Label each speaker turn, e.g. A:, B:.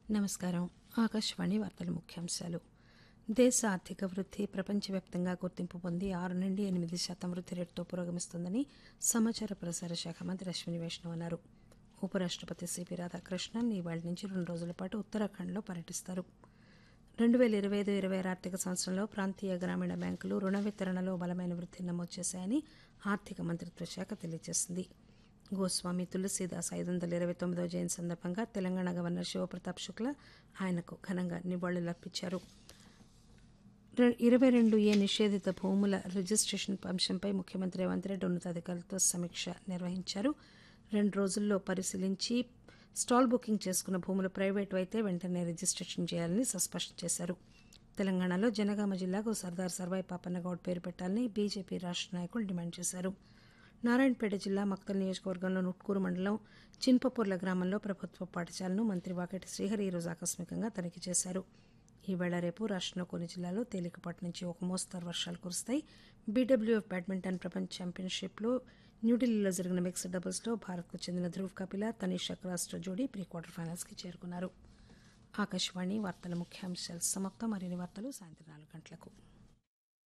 A: నమస్కారం ఆకాశవాణి వార్తల ముఖ్యాంశాలు దేశ ఆర్థిక వృద్ధి ప్రపంచవ్యాప్తంగా గుర్తింపు పొంది ఆరు నుండి ఎనిమిది శాతం వృద్ధి రేటుతో పురోగమిస్తోందని సమాచార ప్రసార శాఖ మంత్రి అశ్విని వైష్ణవ్ అన్నారు ఉపరాష్టపతి సిపి రాధాకృష్ణన్ ఇవాళ నుంచి రెండు రోజుల పాటు ఉత్తరాఖండ్లో పర్యటిస్తారు రెండు వేల ఇరవై ఐదు ఇరవై ఆరు ఆర్థిక సంవత్సరంలో ప్రాంతీయ గ్రామీణ బ్యాంకులు రుణ వితరణలో బలమైన వృద్ధిని నమోదు చేశాయని ఆర్థిక మంత్రిత్వ శాఖ తెలియజేసింది గోస్వామి తులసీదాస్ ఐదు వందల ఇరవై తొమ్మిదవ జయంతి సందర్భంగా తెలంగాణ గవర్నర్ శివప్రతాప్ శుక్లా ఆయనకు ఘనంగా నివాళులర్పించారు రె- ఇరవై రెండు ఏ నిషేధిత భూముల రిజిస్ట్రేషన్ అంశంపై ముఖ్యమంత్రి రేవంత్ రెడ్డి ఉన్నతాధికారులతో సమీక్ష నిర్వహించారు రెండు రోజుల్లో పరిశీలించి స్టాల్ బుకింగ్ చేసుకున్న భూములు ప్రైవేటు అయితే వెంటనే రిజిస్ట్రేషన్ చేయాలని స్పష్టం చేశారు తెలంగాణలో జనగామ జిల్లాకు సర్దార్ సర్వాయి పాపన్నగౌడ్ పేరు పెట్టాలని బీజేపీ రాష్ట్ర నాయకులు డిమాండ్ చేశారు నారాయణపేట జిల్లా మక్తల్ నియోజకవర్గంలో నుట్కూరు మండలం చిన్పపూర్ల గ్రామంలో ప్రభుత్వ పాఠశాలను మంత్రి వాకటి శ్రీహరి ఈరోజు ఆకస్మికంగా తనిఖీ చేశారు ఈవేళ రేపు రాష్ట్రంలో కొన్ని జిల్లాల్లో తేలికపాటి నుంచి ఒక మోస్తరు వర్షాలు కురుస్తాయి బీడబ్ల్యూఎఫ్ బ్యాడ్మింటన్ ప్రపంచ ఛాంపియన్షిప్లో న్యూఢిల్లీలో జరిగిన మిక్స్డ్ డబుల్స్లో భారత్కు చెందిన ధ్రువ్ కపిల తనీషా క్రాస్టర్ జోడీ ప్రీ క్వార్టర్ ఫైనల్స్కి చేరుకున్నారు ఆకాశవాణి వార్తల ముఖ్యాంశాలు సమాప్తం మరిన్ని వార్తలు సాయంత్రం నాలుగు గంటలకు